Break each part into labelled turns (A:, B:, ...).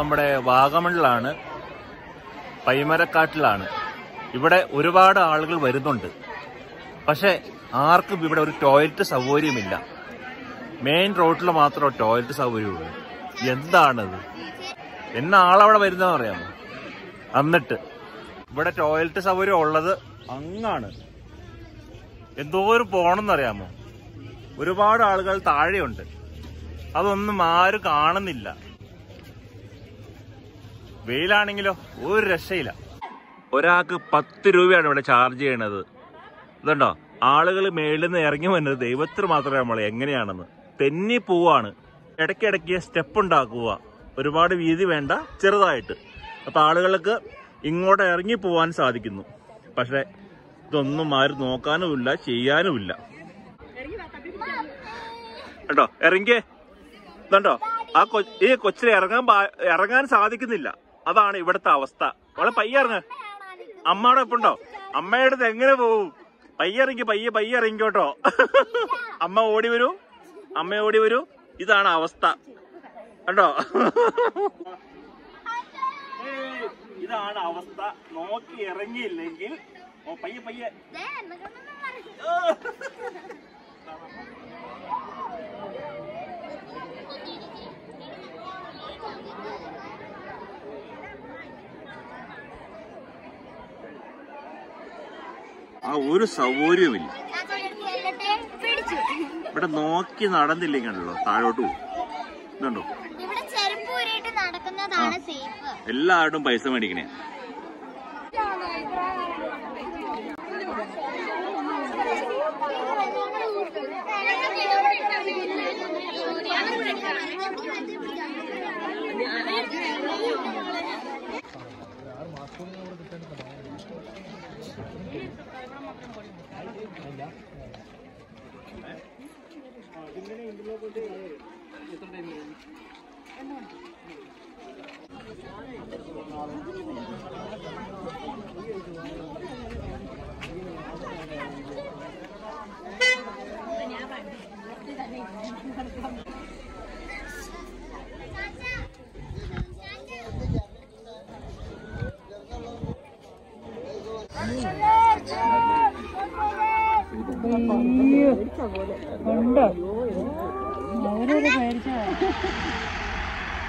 A: നമ്മുടെ വാഗമണിലാണ് പൈമരക്കാട്ടിലാണ് ഇവിടെ ഒരുപാട് ആളുകൾ വരുന്നുണ്ട് പക്ഷെ ആർക്കും ഇവിടെ ഒരു ടോയ്ലറ്റ് സൗകര്യമില്ല മെയിൻ റോഡിൽ മാത്രമേ ടോയ്ലറ്റ് സൗകര്യമുള്ളൂ എന്താണത് എന്ന ആളവിടെ വരുന്നതെന്ന് അറിയാമോ എന്നിട്ട് ഇവിടെ ടോയ്ലറ്റ് സൗകര്യം ഉള്ളത് അങ്ങാണ് എന്തോരം പോണെന്നറിയാമോ ഒരുപാട് ആളുകൾ താഴെയുണ്ട് അതൊന്നും ആരും കാണുന്നില്ല വെയിലാണെങ്കിലോ ഒരു രക്ഷയില്ല ഒരാൾക്ക് പത്ത് രൂപയാണ് ഇവിടെ ചാർജ് ചെയ്യണത് ഇതുണ്ടോ ആളുകൾ മേളിൽ നിന്ന് ഇറങ്ങി വന്നത് ദൈവത്തിന് മാത്രമേ നമ്മൾ എങ്ങനെയാണെന്ന് തെന്നി പോവാണ് ഇടയ്ക്കിടയ്ക്ക് സ്റ്റെപ്പ് ഉണ്ടാക്കുക ഒരുപാട് വീതി വേണ്ട ചെറുതായിട്ട് അപ്പൊ ആളുകൾക്ക് ഇങ്ങോട്ട് ഇറങ്ങി പോവാൻ സാധിക്കുന്നു പക്ഷെ ഇതൊന്നും ആരും നോക്കാനുമില്ല ചെയ്യാനുമില്ല കേട്ടോ ഇറങ്ങിയേ ഇതുണ്ടോ ആ കൊ ഈ കൊച്ചിന് ഇറങ്ങാൻ പാ- ഇറങ്ങാൻ സാധിക്കുന്നില്ല അതാണ് ഇവിടുത്തെ അവസ്ഥ അവളെ പയ്യെ ഇറങ്ങ അമ്മയുടെ ഒപ്പം ഉണ്ടോ അമ്മയുടെ അടുത്ത് എങ്ങനെ പോവും പയ്യെ ഇറങ്ങി പയ്യെ പയ്യെ ഇറങ്ങിക്കോട്ടോ അമ്മ ഓടി വരൂ അമ്മ ഓടി വരൂ ഇതാണ് അവസ്ഥ കണ്ടോ ഏയ്, ഇതാണ് അവസ്ഥ നോക്കി ഇറങ്ങിയില്ലെങ്കിൽ ഓ പയ്യെ പയ്യെ ആ ഒരു സൗകര്യവുമില്ല
B: പിടിച്ചു
A: ഇവിടെ നോക്കി നടന്നില്ലെങ്കിലോ താഴോട്ട് പോകും ഇതുണ്ടോ
B: ഇവിടെ ചെരുപ്പ് ഊരിയിട്ട് നടക്കുന്നതാണ് സേഫ്
A: എല്ലാവരും പൈസ മേടിക്കണേ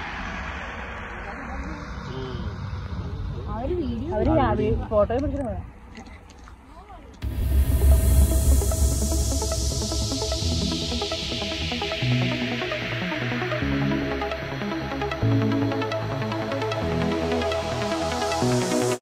C: അവര് ഫോട്ടോ പിടിക്കണം